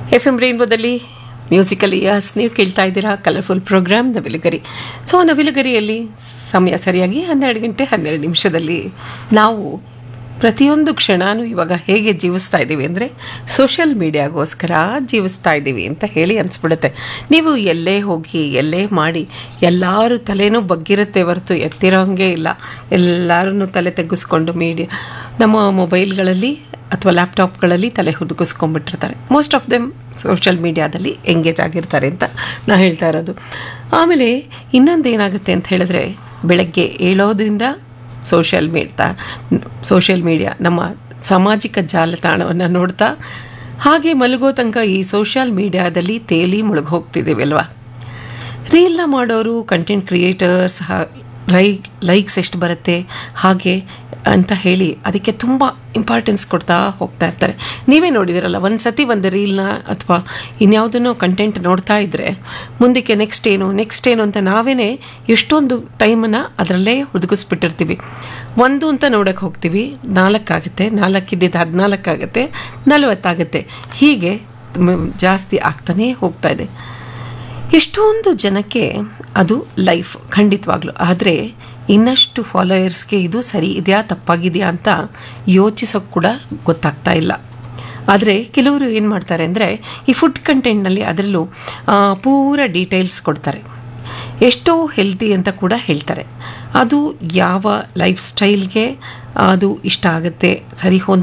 F M ರೈನ್ಬೋದಲ್ಲಿ musical years ನೀವು ಕೇಳ್ತಾ ಇದ್ದೀರಾ ಕಲರ್ಫುಲ್ ಪ್ರೋಗ್ರಾಮ್ ನವಿಲುಗರಿ ಸೊ ನವಿಲುಗರಿಯಲ್ಲಿ ಸಮಯ ಸರಿಯಾಗಿ ಹನ್ನೆರಡು ಗಂಟೆ ಹನ್ನೆರಡು ನಿಮಿಷದಲ್ಲಿ ನಾವು ಪ್ರತಿಯೊಂದು ಕ್ಷಣನೂ ಇವಾಗ ಹೇಗೆ ಜೀವಿಸ್ತಾ ಇದ್ದೀವಿ ಅಂದರೆ ಸೋಷಿಯಲ್ ಮೀಡಿಯಾಗೋಸ್ಕರ ಜೀವಿಸ್ತಾ ಇದ್ದೀವಿ ಅಂತ ಹೇಳಿ ಅನಿಸ್ಬಿಡುತ್ತೆ ನೀವು ಎಲ್ಲೇ ಹೋಗಿ ಎಲ್ಲೇ ಮಾಡಿ ಎಲ್ಲರೂ ತಲೆನೂ ಬಗ್ಗಿರುತ್ತೆ ಹೊರತು ಎತ್ತಿರೋಂಗೆ ಇಲ್ಲ ಎಲ್ಲರೂ ತಲೆ ತೆಗ್ಗಿಸ್ಕೊಂಡು ಮೀಡಿಯಾ ನಮ್ಮ ಮೊಬೈಲ್ಗಳಲ್ಲಿ ಅಥವಾ ಲ್ಯಾಪ್ಟಾಪ್ಗಳಲ್ಲಿ ತಲೆ ಹುದುಗಿಸ್ಕೊಂಡ್ಬಿಟ್ಟಿರ್ತಾರೆ ಮೋಸ್ಟ್ ಆಫ್ ದೆಮ್ ಸೋಷಿಯಲ್ ಮೀಡಿಯಾದಲ್ಲಿ ಎಂಗೇಜ್ ಆಗಿರ್ತಾರೆ ಅಂತ ನಾ ಹೇಳ್ತಾ ಇರೋದು ಆಮೇಲೆ ಇನ್ನೊಂದು ಏನಾಗುತ್ತೆ ಅಂತ ಹೇಳಿದ್ರೆ ಬೆಳಗ್ಗೆ ಏಳೋದ್ರಿಂದ ಸೋಷಿಯಲ್ ಮೀಡ್ತಾ ಸೋಷಿಯಲ್ ಮೀಡಿಯಾ ನಮ್ಮ ಸಾಮಾಜಿಕ ಜಾಲತಾಣವನ್ನು ನೋಡ್ತಾ ಹಾಗೆ ಮಲಗೋ ತನಕ ಈ ಸೋಷಿಯಲ್ ಮೀಡಿಯಾದಲ್ಲಿ ತೇಲಿ ಮುಳುಗಿ ಹೋಗ್ತಿದ್ದೀವಿ ಅಲ್ವಾ ರೀಲ್ನ ಮಾಡೋರು ಕಂಟೆಂಟ್ ಕ್ರಿಯೇಟರ್ಸ್ ರೈ ಲೈಕ್ಸ್ ಎಷ್ಟು ಬರುತ್ತೆ ಹಾಗೆ ಅಂತ ಹೇಳಿ ಅದಕ್ಕೆ ತುಂಬ ಇಂಪಾರ್ಟೆನ್ಸ್ ಕೊಡ್ತಾ ಹೋಗ್ತಾ ಇರ್ತಾರೆ ನೀವೇ ನೋಡಿದಿರಲ್ಲ ಒಂದು ಸತಿ ಒಂದು ರೀಲ್ನ ಅಥವಾ ಇನ್ಯಾವುದನ್ನೋ ಕಂಟೆಂಟ್ ನೋಡ್ತಾ ಇದ್ದರೆ ಮುಂದಕ್ಕೆ ನೆಕ್ಸ್ಟ್ ಏನು ನೆಕ್ಸ್ಟ್ ಏನು ಅಂತ ನಾವೇ ಎಷ್ಟೊಂದು ಟೈಮನ್ನು ಅದರಲ್ಲೇ ಹುದುಗಿಸ್ಬಿಟ್ಟಿರ್ತೀವಿ ಒಂದು ಅಂತ ನೋಡೋಕ್ಕೆ ಹೋಗ್ತೀವಿ ನಾಲ್ಕಾಗುತ್ತೆ ನಾಲ್ಕಿದ್ದಿದ್ದು ಹದಿನಾಲ್ಕಾಗುತ್ತೆ ನಲವತ್ತಾಗುತ್ತೆ ಹೀಗೆ ಮ್- ಜಾಸ್ತಿ ಆಗ್ತಾನೇ ಹೋಗ್ತಾ ಇದೆ ಎಷ್ಟೊಂದು ಜನಕ್ಕೆ ಅದು ಲೈಫ್ ಖಂಡಿತವಾಗ್ಲೂ ಆದರೆ ಇನ್ನಷ್ಟು ಫಾಲೋಯರ್ಸ್ಗೆ ಇದು ಸರಿ ಇದೆಯಾ ತಪ್ಪಾಗಿದೆಯಾ ಅಂತ ಯೋಚಿಸೋಕೆ ಕೂಡ ಗೊತ್ತಾಗ್ತಾ ಇಲ್ಲ ಆದರೆ ಕೆಲವರು ಏನು ಮಾಡ್ತಾರೆ ಅಂದರೆ ಈ ಫುಡ್ ಕಂಟೆಂಟ್ನಲ್ಲಿ ಅದರಲ್ಲೂ ಆ, ಪೂರ ಡೀಟೇಲ್ಸ್ ಕೊಡ್ತಾರೆ ಎಷ್ಟೋ ಹೆಲ್ತಿ ಅಂತ ಕೂಡ ಹೇಳ್ತಾರೆ ಅದು ಯಾವ ಲೈಫ್ ಸ್ಟೈಲ್ಗೆ ಅದು ಇಷ್ಟ ಆಗುತ್ತೆ ಸರಿ ಹೊಂದ